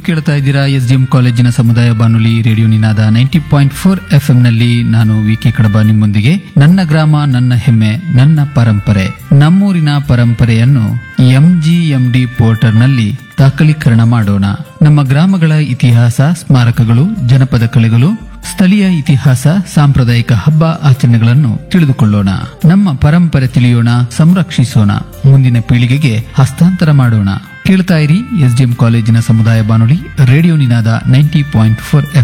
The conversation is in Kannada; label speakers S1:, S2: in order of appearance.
S1: ಕೇಳ್ತಾ ಇದ್ದೀರಾ ಎಸ್ ಡಿ ಎಂ ಕಾಲೇಜಿನ ಸಮುದಾಯ ಬಾನುಲಿ radio Ninada ninety point four F ನಲ್ಲಿ ನಾನು ವಿ ಕೆ ಕಡಬ ನಿಮ್ಮೊಂದಿಗೆ ನನ್ನ ಗ್ರಾಮ ನನ್ನ ಹೆಮ್ಮೆ ನನ್ನ ಪರಂಪರೆ ನಮ್ಮೂರಿನ ಪರಂಪರೆಯನ್ನು ಎಂಜಿಎಂಡಿ ಪೋರ್ಟರ್ನಲ್ಲಿ ದಾಖಲೀಕರಣ ಮಾಡೋಣ ನಮ್ಮ ಗ್ರಾಮಗಳ ಇತಿಹಾಸ ಸ್ಮಾರಕಗಳು ಜನಪದ ಕಲೆಗಳು ಸ್ಥಳೀಯ ಇತಿಹಾಸ ಸಾಂಪ್ರದಾಯಿಕ ಹಬ್ಬ ಆಚರಣೆಗಳನ್ನು ತಿಳಿದುಕೊಳ್ಳೋಣ ನಮ್ಮ ಪರಂಪರೆ ತಿಳಿಯೋಣ ಸಂರಕ್ಷಿಸೋಣ ಮುಂದಿನ ಪೀಳಿಗೆಗೆ ಹಸ್ತಾಂತರ ಮಾಡೋಣ ಕೇಳ್ತಾ ಇರಿ ಎಸ್ಡಿಎಂ ಕಾಲೇಜಿನ ಸಮುದಾಯ ಬಾನುಲಿ radio Ninada ninety point four